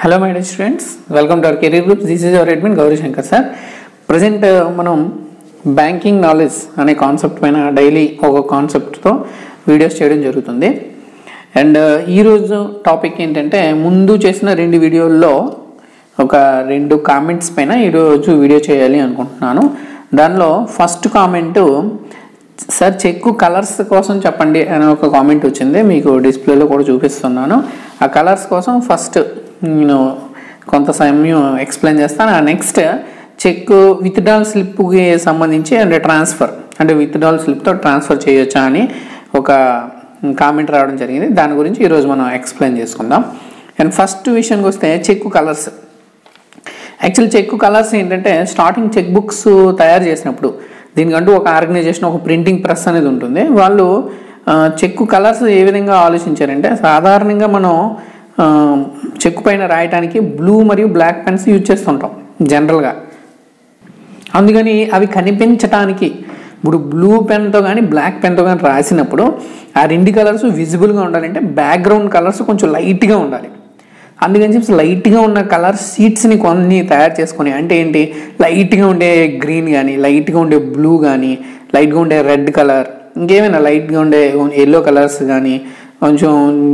hello my dear students welcome to our career group this is our admin Gauri Shankar sir present మనం banking knowledge అనే concept పైన daily ఒక కాన్సెప్ట్తో videos చేయడం జరుగుతుంది అండ్ ఈరోజు టాపిక్ ఏంటంటే ముందు చేసిన రెండు వీడియోల్లో ఒక రెండు కామెంట్స్ పైన ఈరోజు వీడియో చేయాలి అనుకుంటున్నాను దానిలో first comment sir cheque colours కోసం చెప్పండి అనే ఒక కామెంట్ వచ్చింది మీకు డిస్ప్లేలో కూడా చూపిస్తున్నాను ఆ కలర్స్ కోసం ఫస్ట్ నేను కొంత సమయం ఎక్స్ప్లెయిన్ చేస్తాను ఆ నెక్స్ట్ చెక్ విత్డ్రాల్ స్లిప్కి సంబంధించి అంటే ట్రాన్స్ఫర్ అంటే విత్డ్రాల్ స్లిప్తో ట్రాన్స్ఫర్ చేయొచ్చా అని ఒక కామెంట్ రావడం జరిగింది దాని గురించి ఈరోజు మనం ఎక్స్ప్లెయిన్ చేసుకుందాం అండ్ ఫస్ట్ విషయానికి వస్తే cheque colours actual cheque colours ఏంటంటే స్టార్టింగ్ చెక్ బుక్స్ తయారు చేసినప్పుడు దీనికంటూ ఒక ఆర్గనైజేషన్ ఒక ప్రింటింగ్ ప్రెస్ అనేది ఉంటుంది వాళ్ళు చెక్ కలర్స్ ఏ విధంగా ఆలోచించారంటే సాధారణంగా మనం చెక్ పైన రాయడానికి బ్లూ మరియు బ్లాక్ పెన్స్ యూజ్ చేస్తుంటాం జనరల్గా అందుకని అవి కనిపించటానికి ఇప్పుడు బ్లూ పెన్తో కానీ బ్లాక్ పెన్తో కానీ రాసినప్పుడు ఆ రెండు కలర్స్ విజిబుల్గా ఉండాలంటే బ్యాక్గ్రౌండ్ కలర్స్ కొంచెం లైట్గా ఉండాలి అందుకని చెప్పి లైట్గా ఉన్న కలర్ షీట్స్ని కొన్ని తయారు చేసుకొని అంటే ఏంటి లైట్గా ఉండే గ్రీన్ కానీ లైట్గా ఉండే బ్లూ కానీ లైట్గా ఉండే రెడ్ కలర్ ఇంకేమైనా లైట్గా ఉండే ఎల్లో కలర్స్ కానీ కొంచెం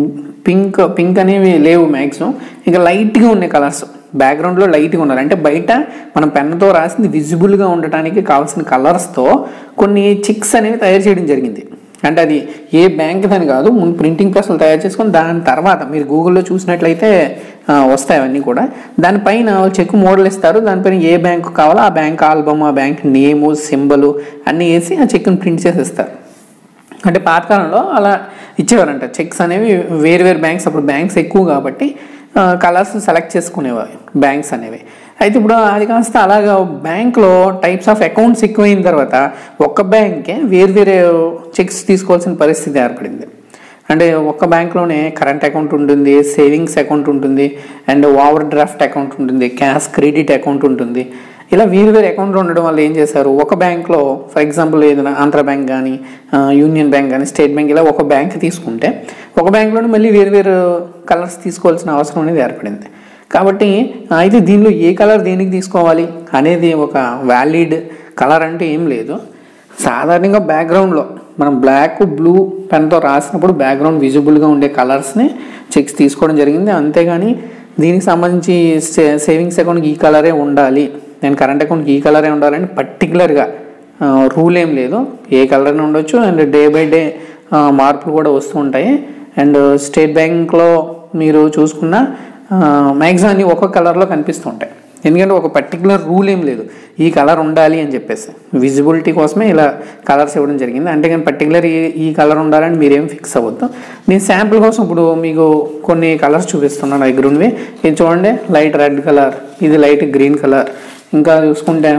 పింక్ పింక్ అనేవి లేవు మ్యాక్సిమం ఇంకా లైట్గా ఉండే కలర్స్ బ్యాక్గ్రౌండ్లో లైట్గా ఉండాలి అంటే బయట మనం పెన్నుతో రాసింది విజిబుల్గా ఉండటానికి కావాల్సిన కలర్స్తో కొన్ని చిక్స్ అనేవి తయారు చేయడం జరిగింది అంటే అది ఏ బ్యాంక్ అని కాదు ముందు ప్రింటింగ్ ప్రెస్లు తయారు చేసుకొని దాని తర్వాత మీరు గూగుల్లో చూసినట్లయితే వస్తాయి అవన్నీ కూడా దానిపైన చెక్ మోడల్ ఇస్తారు దానిపైన ఏ బ్యాంకు కావాలో ఆ బ్యాంక్ ఆల్బమ్ ఆ బ్యాంక్ నేము సింబల్ అన్నీ వేసి ఆ చెక్ని ప్రింట్ చేసి ఇస్తారు అంటే పాతకాలంలో అలా ఇచ్చేవారంట చెక్స్ అనేవి వేరు వేరు బ్యాంక్స్ అప్పుడు బ్యాంక్స్ ఎక్కువ కాబట్టి కలర్స్ సెలెక్ట్ చేసుకునేవారు బ్యాంక్స్ అనేవి అయితే ఇప్పుడు అది కాస్త అలాగా బ్యాంక్లో టైప్స్ ఆఫ్ అకౌంట్స్ ఎక్కువైన తర్వాత ఒక్క బ్యాంకే వేరు వేరే చెక్స్ తీసుకోవాల్సిన పరిస్థితి ఏర్పడింది అంటే ఒక్క బ్యాంక్లోనే కరెంట్ అకౌంట్ ఉంటుంది సేవింగ్స్ అకౌంట్ ఉంటుంది అండ్ ఓవర్ డ్రాఫ్ట్ అకౌంట్ ఉంటుంది క్యాష్ క్రెడిట్ అకౌంట్ ఉంటుంది ఇలా వేరు వేరు అకౌంట్లు ఉండడం వల్ల ఏం చేశారు ఒక బ్యాంక్లో ఫర్ ఎగ్జాంపుల్ ఏదైనా ఆంధ్ర బ్యాంక్ కానీ యూనియన్ బ్యాంక్ కానీ స్టేట్ బ్యాంక్ ఇలా ఒక బ్యాంక్ తీసుకుంటే ఒక బ్యాంక్లోనే మళ్ళీ వేరు వేరు కలర్స్ తీసుకోవాల్సిన అవసరం అనేది ఏర్పడింది కాబట్టి అయితే దీనిలో ఏ కలర్ దేనికి తీసుకోవాలి అనేది ఒక వ్యాలిడ్ కలర్ అంటే ఏం లేదు సాధారణంగా బ్యాక్గ్రౌండ్లో మనం బ్లాక్ బ్లూ పెన్తో రాసినప్పుడు బ్యాక్గ్రౌండ్ విజిబుల్గా ఉండే కలర్స్ని చెక్స్ తీసుకోవడం జరిగింది అంతేగాని దీనికి సంబంధించి సేవింగ్స్ అకౌంట్కి ఈ కలరే ఉండాలి నేను కరెంట్ అకౌంట్కి ఈ కలరే ఉండాలని పర్టికులర్గా రూల్ ఏం లేదు ఏ కలర్ ఉండొచ్చు అండ్ డే బై డే మార్పులు కూడా వస్తూ ఉంటాయి అండ్ స్టేట్ బ్యాంక్లో మీరు చూసుకున్న మ్యాక్సిమం అన్ని ఒక్కొక్క కలర్లో కనిపిస్తూ ఉంటాయి ఎందుకంటే ఒక పర్టికులర్ రూల్ ఏం లేదు ఈ కలర్ ఉండాలి అని చెప్పేసి విజిబిలిటీ కోసమే ఇలా కలర్స్ ఇవ్వడం జరిగింది అంటే కానీ పర్టికులర్ ఈ ఈ కలర్ ఉండాలని మీరేం ఫిక్స్ అవ్వద్దు నేను శాంపుల్ కోసం ఇప్పుడు మీకు కొన్ని కలర్స్ చూపిస్తున్నాను దగ్గరుండి ఇది చూడండి లైట్ రెడ్ కలర్ ఇది లైట్ గ్రీన్ కలర్ ఇంకా చూసుకుంటే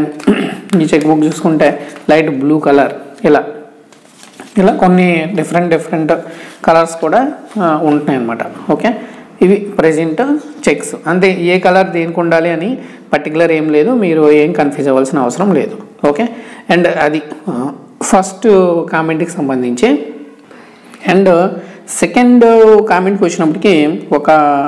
ఈ చెక్ బుక్ చూసుకుంటే లైట్ బ్లూ కలర్ ఇలా ఇలా కొన్ని డిఫరెంట్ డిఫరెంట్ కలర్స్ కూడా ఉంటున్నాయి అన్నమాట ఓకే ఇవి ప్రజెంట్ చెక్స్ అంతే ఏ కలర్ దేనికి ఉండాలి అని పర్టికులర్ ఏం లేదు మీరు ఏం కన్ఫ్యూజ్ అవ్వాల్సిన అవసరం లేదు ఓకే అండ్ అది ఫస్ట్ కామెంట్కి సంబంధించి అండ్ సెకండ్ కామెంట్కి వచ్చినప్పటికీ ఒక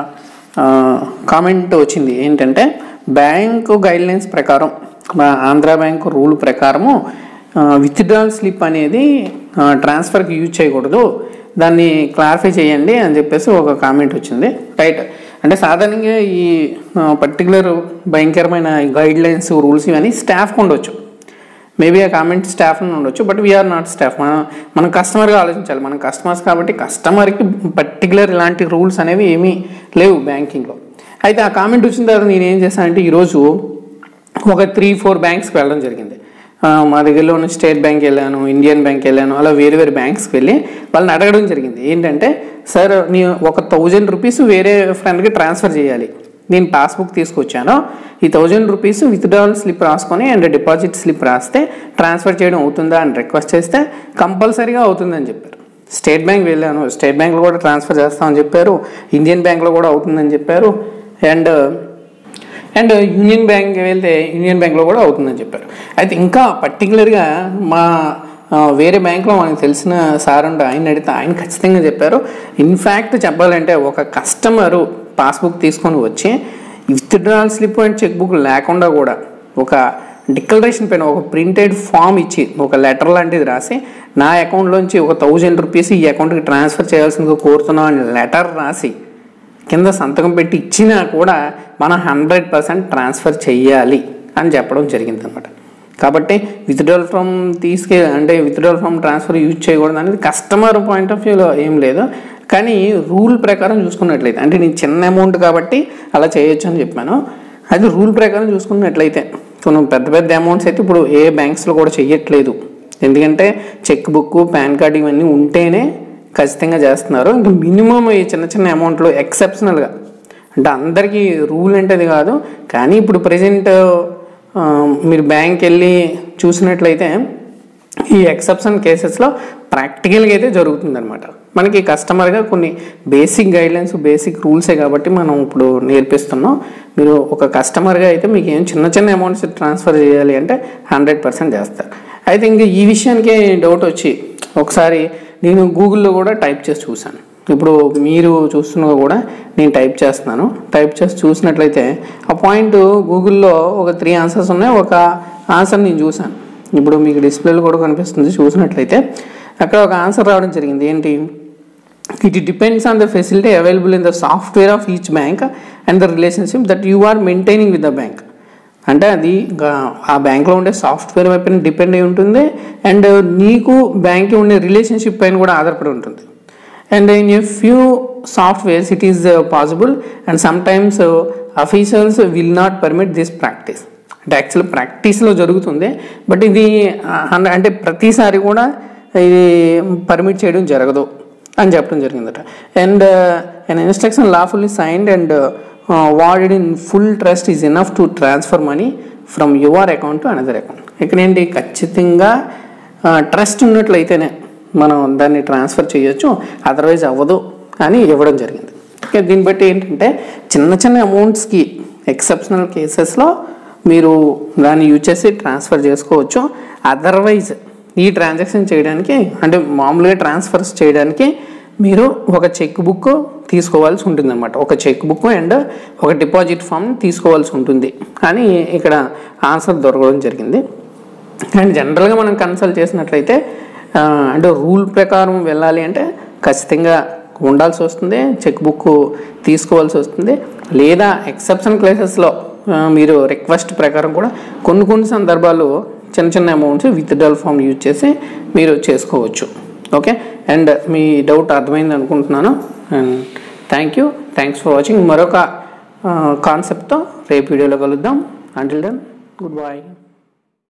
కామెంట్ వచ్చింది ఏంటంటే బ్యాంకు గైడ్లైన్స్ ప్రకారం ఆంధ్ర బ్యాంకు రూల్ ప్రకారము విత్డ్రాల్ స్లిప్ అనేది ట్రాన్స్ఫర్కి యూజ్ చేయకూడదు దాన్ని క్లారిఫై చేయండి అని చెప్పేసి ఒక కామెంట్ వచ్చింది రైట్ అంటే సాధారణంగా ఈ పర్టికులర్ భయంకరమైన గైడ్ లైన్స్ రూల్స్ ఇవన్నీ స్టాఫ్కి ఉండొచ్చు మేబీ ఆ కామెంట్ స్టాఫ్ ఉండొచ్చు బట్ వీఆర్ నాట్ స్టాఫ్ మనం మనం కస్టమర్గా ఆలోచించాలి మనం కస్టమర్స్ కాబట్టి కస్టమర్కి పర్టికులర్ ఇలాంటి రూల్స్ అనేవి ఏమీ లేవు బ్యాంకింగ్లో అయితే ఆ కామెంట్ వచ్చిన తర్వాత నేను ఏం చేశానంటే ఈరోజు ఒక త్రీ ఫోర్ బ్యాంక్స్కి వెళ్ళడం జరిగింది మా దగ్గరలో ఉన్న స్టేట్ బ్యాంక్ వెళ్ళాను ఇండియన్ బ్యాంక్ వెళ్ళాను అలా వేరే వేరే బ్యాంక్స్కి వెళ్ళి వాళ్ళని అడగడం జరిగింది ఏంటంటే సార్ నీ ఒక థౌజండ్ రూపీస్ వేరే ఫ్రెండ్కి ట్రాన్స్ఫర్ చేయాలి నేను పాస్బుక్ తీసుకొచ్చాను ఈ థౌజండ్ రూపీస్ విత్డ్రావల్ స్లిప్ రాసుకొని అండ్ డిపాజిట్ స్లిప్ రాస్తే ట్రాన్స్ఫర్ చేయడం అవుతుందా అని రిక్వెస్ట్ చేస్తే కంపల్సరీగా అవుతుందని చెప్పారు స్టేట్ బ్యాంక్ వెళ్ళాను స్టేట్ బ్యాంక్లో కూడా ట్రాన్స్ఫర్ చేస్తామని చెప్పారు ఇండియన్ బ్యాంక్లో కూడా అవుతుందని చెప్పారు అండ్ అండ్ యూనియన్ బ్యాంక్ వెళ్తే యూనియన్ బ్యాంక్లో కూడా అవుతుందని చెప్పారు అయితే ఇంకా పర్టికులర్గా మా ఆ, వేరే బ్యాంక్లో మనకు తెలిసిన సార్ ఉంటే ఆయన అడిగితే ఆయన ఖచ్చితంగా చెప్పారు ఇన్ఫ్యాక్ట్ చెప్పాలంటే ఒక కస్టమరు పాస్బుక్ తీసుకొని వచ్చి withdrawal slip and cheque book లేకుండా కూడా ఒక డిక్లరేషన్ పైన ఒక ప్రింటెడ్ ఫామ్ ఇచ్చి ఒక లెటర్ లాంటిది రాసి నా అకౌంట్లోంచి ఒక థౌజండ్ రూపీస్ ఈ అకౌంట్కి ట్రాన్స్ఫర్ చేయాల్సిందిగా కోరుతున్నాం అని లెటర్ రాసి కింద సంతకం పెట్టి ఇచ్చినా కూడా మనం హండ్రెడ్ పర్సెంట్ ట్రాన్స్ఫర్ చెయ్యాలి అని చెప్పడం జరిగింది అనమాట కాబట్టి విత్డ్రాల్ ఫ్రమ్ తీసుకే అంటే విత్డ్రాల్ ఫ్రమ్ ట్రాన్స్ఫర్ యూజ్ చేయకూడదు అనేది కస్టమర్ పాయింట్ ఆఫ్ వ్యూలో ఏం లేదు కానీ రూల్ ప్రకారం చూసుకున్నట్లయితే అంటే నేను చిన్న అమౌంట్ కాబట్టి అలా చేయొచ్చు అని చెప్పాను అది రూల్ ప్రకారం చూసుకున్నట్లయితే మనం పెద్ద పెద్ద అమౌంట్స్ అయితే ఇప్పుడు ఏ బ్యాంక్స్లో కూడా చెయ్యట్లేదు ఎందుకంటే చెక్ బుక్ పాన్ కార్డ్ ఇవన్నీ ఉంటేనే ఖచ్చితంగా చేస్తున్నారు ఇంకా మినిమం ఈ చిన్న చిన్న అమౌంట్లో ఎక్సెప్షనల్గా అంటే అందరికీ రూల్ అంటే అది కాదు కానీ ఇప్పుడు ప్రజెంట్ మీరు బ్యాంక్ వెళ్ళి చూసినట్లయితే ఈ ఎక్సెప్షన్ కేసెస్లో ప్రాక్టికల్గా అయితే జరుగుతుందన్నమాట మనకి కస్టమర్గా కొన్ని బేసిక్ గైడ్లైన్స్ బేసిక్ రూల్సే కాబట్టి మనం ఇప్పుడు నేర్పిస్తున్నాం మీరు ఒక కస్టమర్గా అయితే మీకు ఏం చిన్న చిన్న అమౌంట్స్ ట్రాన్స్ఫర్ చేయాలి అంటే హండ్రెడ్ పర్సెంట్ చేస్తారు అయితే ఇంకా ఈ విషయానికి డౌట్ వచ్చి ఒకసారి నేను గూగుల్లో కూడా టైప్ చేసి చూశాను ఇప్పుడు మీరు చూస్తున్నా కూడా నేను టైప్ చేస్తున్నాను టైప్ చేసి చూసినట్లయితే ఆ పాయింట్ గూగుల్లో ఒక త్రీ ఆన్సర్స్ ఉన్నాయి ఒక ఆన్సర్ నేను చూశాను ఇప్పుడు మీకు డిస్ప్లేలో కూడా కనిపిస్తుంది చూసినట్లయితే అక్కడ ఒక ఆన్సర్ రావడం జరిగింది ఏంటి it depends on the facility available in the software of each bank and the relationship that you are maintaining with the bank అంటే అది ఇంకా ఆ బ్యాంక్లో ఉండే సాఫ్ట్వేర్ పైన డిపెండ్ అయి ఉంటుంది అండ్ నీకు బ్యాంక్కి ఉండే రిలేషన్షిప్ పైన కూడా ఆధారపడి ఉంటుంది and in a few softwares it is possible and sometimes officials will not permit this practice అంటే యాక్చువల్ ప్రాక్టీస్లో జరుగుతుంది బట్ ఇది అంటే ప్రతిసారి కూడా ఇది పర్మిట్ చేయడం జరగదు అని చెప్పడం జరిగిందట and an instruction lawfully signed and worded in full trust is enough to transfer money from your account to another account ఇక్కడ ఏంటి ఖచ్చితంగా ట్రస్ట్ ఉన్నట్లయితేనే మనం దాన్ని ట్రాన్స్ఫర్ చేయొచ్చు అదర్వైజ్ అవ్వదు అని ఇవ్వడం జరిగింది ఓకే దీన్ని బట్టి ఏంటంటే చిన్న చిన్న అమౌంట్స్కి ఎక్సెప్షనల్ కేసెస్లో మీరు దాన్ని యూజ్ చేసి ట్రాన్స్ఫర్ చేసుకోవచ్చు అదర్వైజ్ ఈ ట్రాన్సాక్షన్ చేయడానికి అంటే మామూలుగా ట్రాన్స్ఫర్స్ చేయడానికి మీరు ఒక చెక్ బుక్ తీసుకోవాల్సి ఉంటుంది అనమాట ఒక చెక్ బుక్ అండ్ ఒక డిపాజిట్ ఫామ్ తీసుకోవాల్సి ఉంటుంది అని ఇక్కడ ఆన్సర్ దొరకడం జరిగింది అండ్ జనరల్గా మనం కన్సల్ట్ చేసినట్లయితే అంటే రూల్ ప్రకారం వెళ్ళాలి అంటే ఖచ్చితంగా ఉండాల్సి వస్తుంది చెక్ బుక్ తీసుకోవాల్సి వస్తుంది లేదా ఎక్సెప్షన్ క్లాసెస్లో మీరు రిక్వెస్ట్ ప్రకారం కూడా కొన్ని కొన్ని సందర్భాలు చిన్న చిన్న అమౌంట్స్ విత్డ్రాల్ ఫామ్ యూజ్ చేసి మీరు చేసుకోవచ్చు ఓకే అండ్ మీ డౌట్ అర్థమైంది అనుకుంటున్నాను and thank you thanks for watching మరొక కాన్సెప్ట్తో రేపు వీడియోలో కలుద్దాం అంటిల్ దెన్ గుడ్ బై